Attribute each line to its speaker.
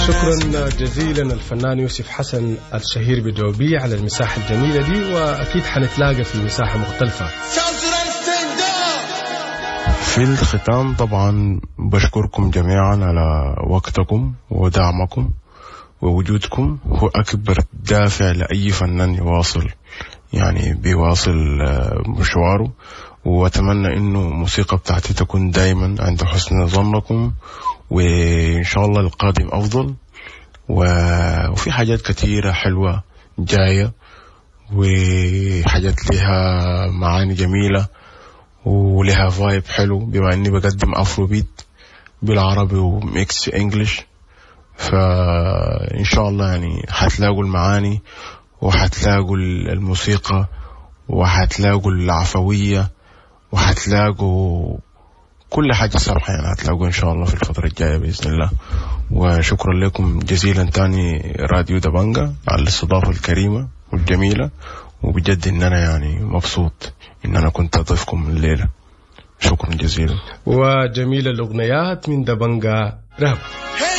Speaker 1: شكرا جزيلا الفنان يوسف حسن الشهير بجوبي على المساحة الجميلة دي وأكيد حنتلاقى في مساحة مختلفة
Speaker 2: في الختام طبعا بشكركم جميعا على وقتكم ودعمكم ووجودكم هو أكبر دافع لأي فنان يواصل يعني بيواصل مشواره وأتمنى إنه الموسيقى بتاعتي تكون دايما عند حسن ظنكم وإن شاء الله القادم أفضل وفي حاجات كثيرة حلوة جاية وحاجات لها معاني جميلة ولها فايب حلو بما اني بقدم افرو بيت بالعربي وميكس انجلش فان شاء الله يعني حتلاقوا المعاني وحتلاقوا الموسيقى وحتلاقوا العفوية وحتلاقوا كل حاجة صراحة يعني هتلاقوا إن شاء الله في الفترة الجاية بإذن الله وشكرا لكم جزيلا تاني راديو دبانجا على الاستضافة الكريمة والجميلة وبجد إن أنا يعني مبسوط إن أنا كنت أضيفكم الليلة شكرا جزيلا
Speaker 1: وجميل الأغنيات من دبنجا راب